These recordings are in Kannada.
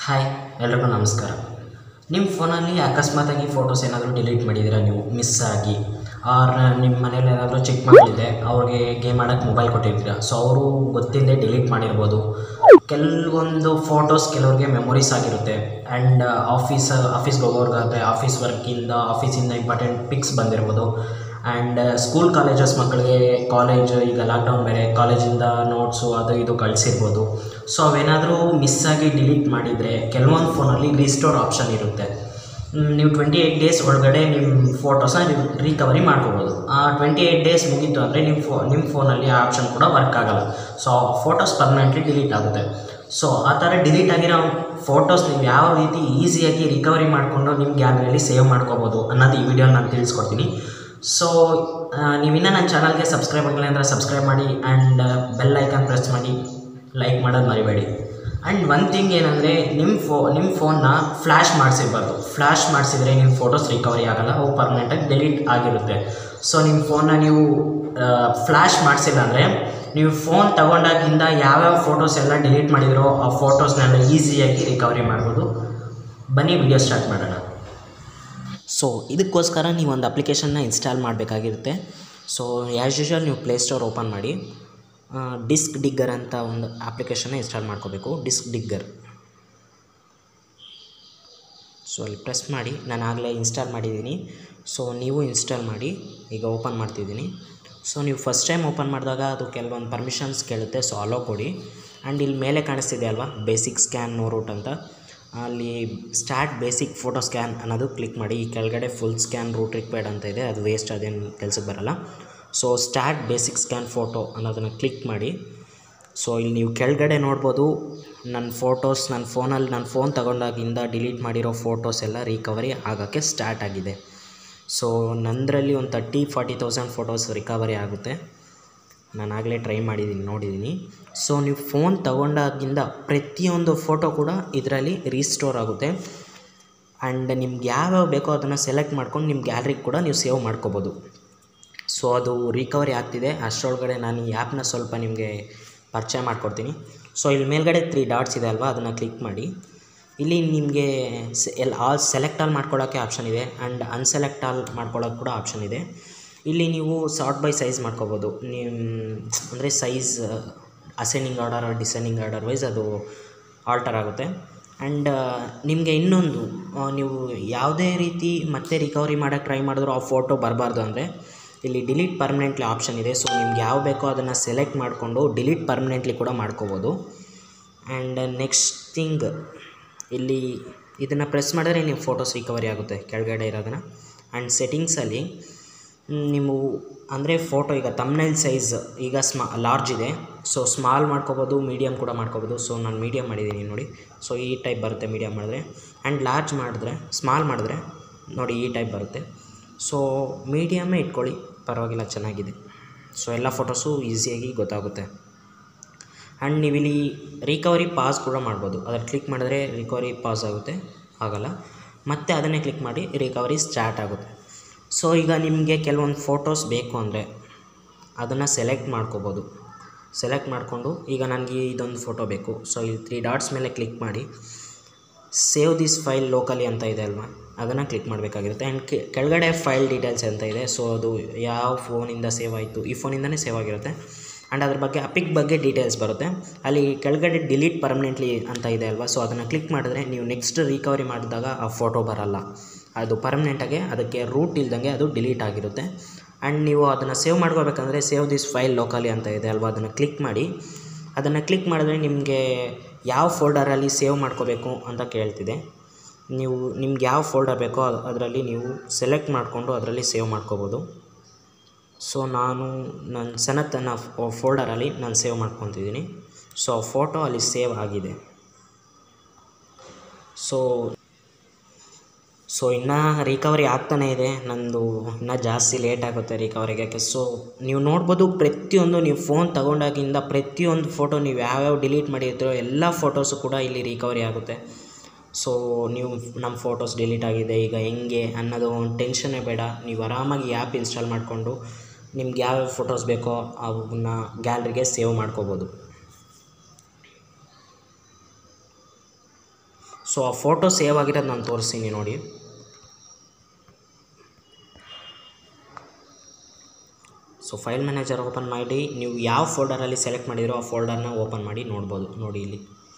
ಹಾಯ್ ಎಲ್ರಿಗೂ ನಮಸ್ಕಾರ ನಿಮ್ಮ ಫೋನಲ್ಲಿ ಅಕಸ್ಮಾತಾಗಿ ಫೋಟೋಸ್ ಏನಾದರೂ ಡಿಲೀಟ್ ಮಾಡಿದ್ದೀರಾ ನೀವು ಮಿಸ್ ಆಗಿ ಆರ್ ನಿಮ್ಮ ಮನೇಲಿ ಏನಾದರೂ ಚಿಕ್ಕ ಮಕ್ಕಳಿದೆ ಅವ್ರಿಗೆ ಗೇಮ್ ಆಡೋಕ್ಕೆ ಮೊಬೈಲ್ ಕೊಟ್ಟಿರ್ತೀರ ಸೊ ಅವರು ಗೊತ್ತಿಲ್ಲದೆ ಡಿಲೀಟ್ ಮಾಡಿರ್ಬೋದು ಕೆಲವೊಂದು ಫೋಟೋಸ್ ಕೆಲವ್ರಿಗೆ ಮೆಮೊರೀಸ್ ಆಗಿರುತ್ತೆ ಆ್ಯಂಡ್ ಆಫೀಸ್ ಆಫೀಸ್ಗೆ ಹೋಗೋರ್ಗಾದರೆ ಆಫೀಸ್ ವರ್ಕಿಂದ ಆಫೀಸಿಂದ ಇಂಪಾರ್ಟೆಂಟ್ ಪಿಕ್ಸ್ ಬಂದಿರ್ಬೋದು ಆ್ಯಂಡ್ ಸ್ಕೂಲ್ ಕಾಲೇಜಸ್ ಮಕ್ಕಳಿಗೆ ಕಾಲೇಜ್ ಈಗ ಲಾಕ್ಡೌನ್ ಬೇರೆ ಕಾಲೇಜಿಂದ ನೋಟ್ಸು ಅದು ಇದು ಕಳಿಸಿರ್ಬೋದು ಸೊ ಅವೇನಾದರೂ ಮಿಸ್ ಆಗಿ ಡಿಲೀಟ್ ಮಾಡಿದರೆ ಕೆಲವೊಂದು ಫೋನಲ್ಲಿ ರೀಸ್ಟೋರ್ ಆಪ್ಷನ್ ಇರುತ್ತೆ ಮ್, ನೀವು ಟ್ವೆಂಟಿ ಏಯ್ಟ್ ಡೇಸ್ ಒಳಗಡೆ ನಿಮ್ಮ ಫೋಟೋಸ್ನ ರಿಕವರಿ ಮಾಡ್ಕೋಬೋದು ಆ ಟ್ವೆಂಟಿ ಏಯ್ಟ್ ಡೇಸ್ ಮುಗೀತು ಅಂದರೆ ನಿಮ್ಮ ಫೋ ನಿಮ್ಮ ಫೋನಲ್ಲಿ ಆ ಆಪ್ಷನ್ ಕೂಡ ವರ್ಕ್ ಆಗಲ್ಲ ಸೊ ಫೋಟೋಸ್ ಪರ್ಮನೆಂಟ್ಲಿ ಡಿಲೀಟ್ ಆಗುತ್ತೆ ಸೊ ಆ ಥರ ಡಿಲೀಟ್ ಆಗಿರೋ ಫೋಟೋಸ್ ನೀವು ಯಾವ ರೀತಿ ಈಸಿಯಾಗಿ ರಿಕವರಿ ಮಾಡಿಕೊಂಡು ನಿಮ್ಮ ಗ್ಯಾಲರಿಯಲ್ಲಿ ಸೇವ್ ಮಾಡ್ಕೋಬೋದು ಅನ್ನೋದು ಈ ವಿಡಿಯೋ ನಾನು ತಿಳಿಸ್ಕೊಡ್ತೀನಿ ಸೊ ನೀವಿನ್ನೂ ನನ್ನ ಚಾನಲ್ಗೆ ಸಬ್ಸ್ಕ್ರೈಬ್ ಆಗಿಲ್ಲ ಅಂದರೆ ಸಬ್ಸ್ಕ್ರೈಬ್ ಮಾಡಿ ಆ್ಯಂಡ್ ಬೆಲ್ ಐಕಾನ್ ಪ್ರೆಸ್ ಮಾಡಿ ಲೈಕ್ ಮಾಡೋದು ಮರಿಬೇಡಿ ಆ್ಯಂಡ್ ಒನ್ ಥಿಂಗ್ ಏನಂದರೆ ನಿಮ್ಮ ಫೋ ನಿಮ್ಮ ಫೋನ್ನ ಫ್ಲ್ಯಾಶ್ ಮಾಡಿಸಿರ್ಬಾರ್ದು ಫ್ಲ್ಯಾಶ್ ಮಾಡಿಸಿದ್ರೆ ನಿಮ್ಮ ಫೋಟೋಸ್ ರಿಕವರಿ ಆಗಲ್ಲ ಅವು ಪರ್ಮನೆಂಟಾಗಿ ಡಿಲೀಟ್ ಆಗಿರುತ್ತೆ ಸೊ ನಿಮ್ಮ ಫೋನ್ನ ನೀವು ಫ್ಲ್ಯಾಶ್ ಮಾಡಿಸಿಲ್ಲ ಅಂದರೆ ನೀವು ಫೋನ್ ತಗೊಂಡಾಗಿಂದ ಯಾವ್ಯಾವ ಫೋಟೋಸ್ ಎಲ್ಲ ಡಿಲೀಟ್ ಮಾಡಿದಿರೋ ಆ ಫೋಟೋಸ್ನೆಲ್ಲ ಈಸಿಯಾಗಿ ರಿಕವರಿ ಮಾಡ್ಬೋದು ಬನ್ನಿ ವಿಡಿಯೋ ಸ್ಟಾರ್ಟ್ ಮಾಡೋಣ ಸೊ ಇದಕ್ಕೋಸ್ಕರ ನೀವು ಒಂದು ಅಪ್ಲಿಕೇಶನ್ನ ಇನ್ಸ್ಟಾಲ್ ಮಾಡಬೇಕಾಗಿರುತ್ತೆ ಸೊ ಆ್ಯಸ್ ಯೂಶ್ವಲ್ ನೀವು ಪ್ಲೇಸ್ಟೋರ್ ಓಪನ್ ಮಾಡಿ ಡಿಸ್ಕ್ ಡಿಗ್ಗರ್ ಅಂತ ಒಂದು ಅಪ್ಲಿಕೇಶನ್ನ ಇನ್ಸ್ಟಾಲ್ ಮಾಡ್ಕೋಬೇಕು ಡಿಸ್ಕ್ ಡಿಗ್ಗರ್ ಸೊ ಅಲ್ಲಿ ಪ್ರೆಸ್ ಮಾಡಿ ನಾನು ಆಗಲೇ ಇನ್ಸ್ಟಾಲ್ ಮಾಡಿದ್ದೀನಿ ಸೊ ನೀವು ಇನ್ಸ್ಟಾಲ್ ಮಾಡಿ ಈಗ ಓಪನ್ ಮಾಡ್ತಿದ್ದೀನಿ ಸೊ ನೀವು ಫಸ್ಟ್ ಟೈಮ್ ಓಪನ್ ಮಾಡಿದಾಗ ಅದು ಕೆಲವೊಂದು ಪರ್ಮಿಷನ್ಸ್ ಕೇಳುತ್ತೆ ಸೊ ಅಲೋ ಕೊಡಿ ಆ್ಯಂಡ್ ಇಲ್ಲಿ ಮೇಲೆ ಕಾಣಿಸ್ತಿದೆ ಅಲ್ವಾ ಬೇಸಿಕ್ ಸ್ಕ್ಯಾನ್ ನೋ ರೂಟ್ ಅಂತ ಅಲ್ಲಿ ಸ್ಟಾರ್ಟ್ ಬೇಸಿಕ್ ಫೋಟೋ ಸ್ಕ್ಯಾನ್ ಅನ್ನೋದು ಕ್ಲಿಕ್ ಮಾಡಿ ಈ ಕೆಳಗಡೆ ಫುಲ್ ಸ್ಕ್ಯಾನ್ ರೂಟ್ ರಿಕ್ವೈರ್ಡ್ ಅಂತ ಇದೆ ಅದು ವೇಸ್ಟ್ ಅದೇನು ಕೆಲಸಕ್ಕೆ ಬರಲ್ಲ so start basic scan photo ಅನ್ನೋದನ್ನು ಕ್ಲಿಕ್ ಮಾಡಿ ಸೊ ಇಲ್ಲಿ ನೀವು ಕೆಳಗಡೆ ನೋಡ್ಬೋದು ನನ್ನ ಫೋಟೋಸ್ ನನ್ನ ಫೋನಲ್ಲಿ ನನ್ನ ಫೋನ್ ತಗೊಂಡಾಗಿಂದ ಡಿಲೀಟ್ ಮಾಡಿರೋ ಫೋಟೋಸ್ ಎಲ್ಲ ರಿಕವರಿ ಆಗೋಕ್ಕೆ ಸ್ಟಾರ್ಟ್ ಆಗಿದೆ ಸೊ ನಂದರಲ್ಲಿ ಒಂದು thirty forty thousand photos recovery ಆಗುತ್ತೆ ನಾನು ಆಗಲೇ ಟ್ರೈ ಮಾಡಿದ್ದೀನಿ ನೋಡಿದ್ದೀನಿ ಸೊ ನೀವು ಫೋನ್ ತಗೊಂಡಾಗಿಂದ ಪ್ರತಿಯೊಂದು ಫೋಟೋ ಕೂಡ ಇದರಲ್ಲಿ ರೀಸ್ಟೋರ್ ಆಗುತ್ತೆ ಆ್ಯಂಡ್ ನಿಮ್ಗೆ ಯಾವ್ಯಾವ ಬೇಕೋ ಅದನ್ನು ಸೆಲೆಕ್ಟ್ ಮಾಡ್ಕೊಂಡು ನಿಮ್ಮ ಗ್ಯಾಲರಿಗೆ ಕೂಡ ನೀವು ಸೇವ್ ಮಾಡ್ಕೋಬೋದು ಸೊ ಅದು ರಿಕವರಿ ಆಗ್ತಿದೆ ಅಷ್ಟರೊಳಗಡೆ ನಾನು ಈ ಆ್ಯಪ್ನ ಸ್ವಲ್ಪ ನಿಮಗೆ ಪರಿಚಯ ಮಾಡಿಕೊಡ್ತೀನಿ ಸೊ ಇಲ್ಲಿ ಮೇಲ್ಗಡೆ ತ್ರೀ ಡಾಟ್ಸ್ ಇದೆ ಅಲ್ವಾ ಅದನ್ನು ಕ್ಲಿಕ್ ಮಾಡಿ ಇಲ್ಲಿ ನಿಮಗೆ ಎಲ್ ಆಲ್ ಸೆಲೆಕ್ಟ್ ಆಲ್ ಮಾಡ್ಕೊಳ್ಳೋಕ್ಕೆ ಆಪ್ಷನ್ ಇದೆ ಆ್ಯಂಡ್ ಅನ್ಸೆಲೆಕ್ಟ್ ಆಲ್ ಮಾಡ್ಕೊಳ್ಳೋಕೆ ಕೂಡ ಆಪ್ಷನ್ ಇದೆ ಇಲ್ಲಿ ನೀವು ಸಾರ್ಟ್ ಬೈ ಸೈಜ್ ಮಾಡ್ಕೋಬೋದು ನಿಮ್ಮ ಅಂದರೆ size ascending order descending order wise ಅದು ಆಲ್ಟರ್ ಆಗುತ್ತೆ ಆ್ಯಂಡ್ ನಿಮಗೆ ಇನ್ನೊಂದು ಆ, ನೀವು ಯಾವುದೇ ರೀತಿ ಮತ್ತೆ ರಿಕವರಿ ಮಾಡೋಕ್ಕೆ ಟ್ರೈ ಮಾಡಿದ್ರು ಆ ಫೋಟೋ ಬರಬಾರ್ದು ಅಂದರೆ ಇಲ್ಲಿ ಡಿಲೀಟ್ ಪರ್ಮನೆಂಟ್ಲಿ ಆಪ್ಷನ್ ಇದೆ ಸೊ ನಿಮ್ಗೆ ಯಾವ ಬೇಕೋ ಅದನ್ನು ಸೆಲೆಕ್ಟ್ ಮಾಡಿಕೊಂಡು ಡಿಲೀಟ್ ಪರ್ಮನೆಂಟ್ಲಿ ಕೂಡ ಮಾಡ್ಕೋಬೋದು ಆ್ಯಂಡ್ ನೆಕ್ಸ್ಟ್ ಥಿಂಗ್ ಇಲ್ಲಿ ಇದನ್ನು ಪ್ರೆಸ್ ಮಾಡಿದ್ರೆ ನೀವು ಫೋಟೋಸ್ ರಿಕವರಿ ಆಗುತ್ತೆ ಕೆಳಗಡೆ ಇರೋದನ್ನು ಆ್ಯಂಡ್ ಸೆಟ್ಟಿಂಗ್ಸಲ್ಲಿ ನೀವು ಅಂದರೆ ಫೋಟೋ ಈಗ ತಮ್ನೈಲ್ ಸೈಜ್ ಈಗ ಸ್ಮಾ ಲಾರ್ಜ್ ಇದೆ ಸೊ ಸ್ಮಾಲ್ ಮಾಡ್ಕೋಬೋದು ಮೀಡಿಯಮ್ ಕೂಡ ಮಾಡ್ಕೋಬೋದು ಸೊ ನಾನು ಮೀಡಿಯಮ್ ಮಾಡಿದ್ದೀನಿ ನೋಡಿ ಸೊ ಈ ಟೈಪ್ ಬರುತ್ತೆ ಮೀಡಿಯಮ್ ಮಾಡಿದ್ರೆ ಆ್ಯಂಡ್ ಲಾರ್ಜ್ ಮಾಡಿದ್ರೆ ಸ್ಮಾಲ್ ಮಾಡಿದ್ರೆ ನೋಡಿ ಈ ಟೈಪ್ ಬರುತ್ತೆ ಸೊ ಮೀಡಿಯಮ್ಮೇ ಇಟ್ಕೊಳ್ಳಿ ಪರವಾಗಿಲ್ಲ ಚೆನ್ನಾಗಿದೆ ಸೊ ಎಲ್ಲ ಫೋಟೋಸು ಈಸಿಯಾಗಿ ಗೊತ್ತಾಗುತ್ತೆ ಆ್ಯಂಡ್ ನೀವಿಲ್ಲಿ ರಿಕವರಿ ಪಾಸ್ ಕೂಡ ಮಾಡ್ಬೋದು ಅದನ್ನು ಕ್ಲಿಕ್ ಮಾಡಿದ್ರೆ ರಿಕವರಿ ಪಾಸ್ ಆಗುತ್ತೆ ಆಗಲ್ಲ ಮತ್ತೆ ಅದನ್ನೇ ಕ್ಲಿಕ್ ಮಾಡಿ ರಿಕವರಿ ಸ್ಟಾರ್ಟ್ ಆಗುತ್ತೆ ಸೊ ಈಗ ನಿಮಗೆ ಕೆಲವೊಂದು ಫೋಟೋಸ್ ಬೇಕು ಅಂದರೆ ಅದನ್ನು ಸೆಲೆಕ್ಟ್ ಮಾಡ್ಕೋಬೋದು ಸೆಲೆಕ್ಟ್ ಮಾಡಿಕೊಂಡು ಈಗ ನನಗೆ ಇದೊಂದು ಫೋಟೋ ಬೇಕು ಸೊ ಇಲ್ಲಿ ತ್ರೀ ಡಾಟ್ಸ್ ಮೇಲೆ ಕ್ಲಿಕ್ ಮಾಡಿ ಸೇವ್ ದಿಸ್ ಫೈಲ್ ಲೋಕಲಿ ಅಂತ ಇದೆ ಅಲ್ವಾ ಅದನ್ನು ಕ್ಲಿಕ್ ಮಾಡಬೇಕಾಗಿರುತ್ತೆ ಆ್ಯಂಡ್ ಕೆಳಗಡೆ ಫೈಲ್ ಡೀಟೇಲ್ಸ್ ಅಂತ ಇದೆ ಸೊ ಅದು ಯಾವ ಫೋನಿಂದ ಸೇವ್ ಆಯಿತು ಈ ಫೋನಿಂದನೇ ಸೇವ್ ಆಗಿರುತ್ತೆ ಆ್ಯಂಡ್ ಅದ್ರ ಬಗ್ಗೆ ಅಪಿಕ್ ಬಗ್ಗೆ ಡೀಟೇಲ್ಸ್ ಬರುತ್ತೆ ಅಲ್ಲಿ ಕೆಳಗಡೆ ಡಿಲೀಟ್ ಪರ್ಮನೆಂಟ್ಲಿ ಅಂತ ಇದೆ ಅಲ್ವಾ ಸೊ ಅದನ್ನು ಕ್ಲಿಕ್ ಮಾಡಿದ್ರೆ ನೀವು ನೆಕ್ಸ್ಟ್ ರಿಕವರಿ ಮಾಡಿದಾಗ ಆ ಫೋಟೋ ಬರಲ್ಲ ಅದು ಪರ್ಮನೆಂಟಾಗಿ ಅದಕ್ಕೆ ರೂಟ್ ಇಲ್ದಂಗೆ ಅದು ಡಿಲೀಟ್ ಆಗಿರುತ್ತೆ ಆ್ಯಂಡ್ ನೀವು ಅದನ್ನು ಸೇವ್ ಮಾಡ್ಕೋಬೇಕಂದ್ರೆ ಸೇವ್ ದಿಸ್ ಫೈಲ್ ಲೋಕಲಿ ಅಂತ ಇದೆ ಅಲ್ವಾ ಅದನ್ನು ಕ್ಲಿಕ್ ಮಾಡಿ ಅದನ್ನು ಕ್ಲಿಕ್ ಮಾಡಿದ್ರೆ ನಿಮಗೆ ಯಾವ ಫೋಲ್ಡರಲ್ಲಿ ಸೇವ್ ಮಾಡ್ಕೋಬೇಕು ಅಂತ ಕೇಳ್ತಿದೆ ನೀವು ನಿಮ್ಗೆ ಯಾವ ಫೋಲ್ಡರ್ ಬೇಕೋ ಅದರಲ್ಲಿ ನೀವು ಸೆಲೆಕ್ಟ್ ಮಾಡಿಕೊಂಡು ಅದರಲ್ಲಿ ಸೇವ್ ಮಾಡ್ಕೋಬೋದು ಸೊ ನಾನು ನನ್ನ ಸನತ್ ಅನ್ನೋ ಫೋಲ್ಡರಲ್ಲಿ ನಾನು ಸೇವ್ ಮಾಡ್ಕೊತಿದ್ದೀನಿ ಸೊ ಫೋಟೋ ಅಲ್ಲಿ ಸೇವ್ ಆಗಿದೆ ಸೊ ಸೊ ಇನ್ನೂ ರಿಕವರಿ ಆಗ್ತಾನೇ ಇದೆ ನಂದು ಇನ್ನೂ ಜಾಸ್ತಿ ಲೇಟ್ ಆಗುತ್ತೆ ರಿಕವರಿಗೆ ಸೊ ನೀವು ನೋಡ್ಬೋದು ಪ್ರತಿಯೊಂದು ನೀವು ಫೋನ್ ತಗೊಂಡಾಗಿಂದ ಪ್ರತಿಯೊಂದು ಫೋಟೋ ನೀವು ಯಾವ್ಯಾವ ಡಿಲೀಟ್ ಮಾಡಿರ್ತೀರೋ ಎಲ್ಲ ಫೋಟೋಸು ಕೂಡ ಇಲ್ಲಿ ರಿಕವರಿ ಆಗುತ್ತೆ ಸೊ ನೀವು ನಮ್ಮ ಫೋಟೋಸ್ ಡಿಲೀಟ್ ಆಗಿದೆ ಈಗ ಹೆಂಗೆ ಅನ್ನೋದು ಒಂದು ಟೆನ್ಷನ್ನೇ ಬೇಡ ನೀವು ಆರಾಮಾಗಿ ಆ್ಯಪ್ ಇನ್ಸ್ಟಾಲ್ ಮಾಡಿಕೊಂಡು ನಿಮ್ಗೆ ಯಾವ್ಯಾವ ಫೋಟೋಸ್ ಬೇಕೋ ಅವನ್ನ ಗ್ಯಾಲರಿಗೆ ಸೇವ್ ಮಾಡ್ಕೋಬೋದು ಸೊ ಆ ಫೋಟೋ ಸೇವ್ ಆಗಿರೋದು ನಾನು ತೋರಿಸ್ತೀನಿ ನೋಡಿ ಸೊ ಫೈಲ್ ಮ್ಯಾನೇಜರ್ ಓಪನ್ ಮಾಡಿ ನೀವು ಯಾವ ಫೋಲ್ಡರಲ್ಲಿ ಸೆಲೆಕ್ಟ್ ಮಾಡಿರೋ ಆ ಫೋಲ್ಡರ್ನ ಓಪನ್ ಮಾಡಿ ನೋಡ್ಬೋದು ನೋಡಿ ಇಲ್ಲಿ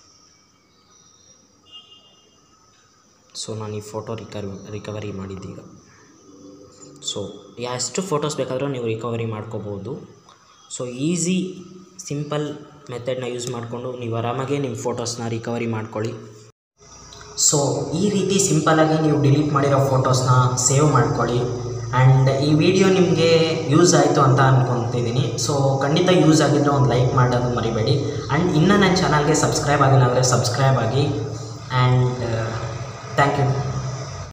ಸೊ ನಾನು ಈ ಫೋಟೋ ರಿಕರ್ ರಿಕವರಿ ಮಾಡಿದ್ದೀಗ ಸೊ ಎಷ್ಟು ಫೋಟೋಸ್ ಬೇಕಾದರೂ ನೀವು ರಿಕವರಿ ಮಾಡ್ಕೋಬೋದು ಸೊ ಈಸಿ ಸಿಂಪಲ್ ಮೆಥಡ್ನ ಯೂಸ್ ಮಾಡಿಕೊಂಡು ನೀವು ಆರಾಮಾಗೆ ನಿಮ್ಮ ಫೋಟೋಸ್ನ ರಿಕವರಿ ಮಾಡ್ಕೊಳ್ಳಿ ಸೊ ಈ ರೀತಿ ಸಿಂಪಲಾಗಿ ನೀವು ಡಿಲೀಟ್ ಮಾಡಿರೋ ಫೋಟೋಸ್ನ ಸೇವ್ ಮಾಡ್ಕೊಳ್ಳಿ ಆ್ಯಂಡ್ ಈ ವಿಡಿಯೋ ನಿಮಗೆ ಯೂಸ್ ಆಯಿತು ಅಂತ ಅಂದ್ಕೊತಿದ್ದೀನಿ ಸೊ ಖಂಡಿತ ಯೂಸ್ ಆಗಿದ್ದರೆ ಒಂದು ಲೈಕ್ ಮಾಡೋದು ಮರಿಬೇಡಿ ಆ್ಯಂಡ್ ಇನ್ನೂ ನನ್ನ ಚಾನಲ್ಗೆ ಸಬ್ಸ್ಕ್ರೈಬ್ ಆಗಿಲ್ಲ ಅಂದರೆ ಸಬ್ಸ್ಕ್ರೈಬ್ ಆಗಿ ಆ್ಯಂಡ್ ಥ್ಯಾಂಕ್ ಯು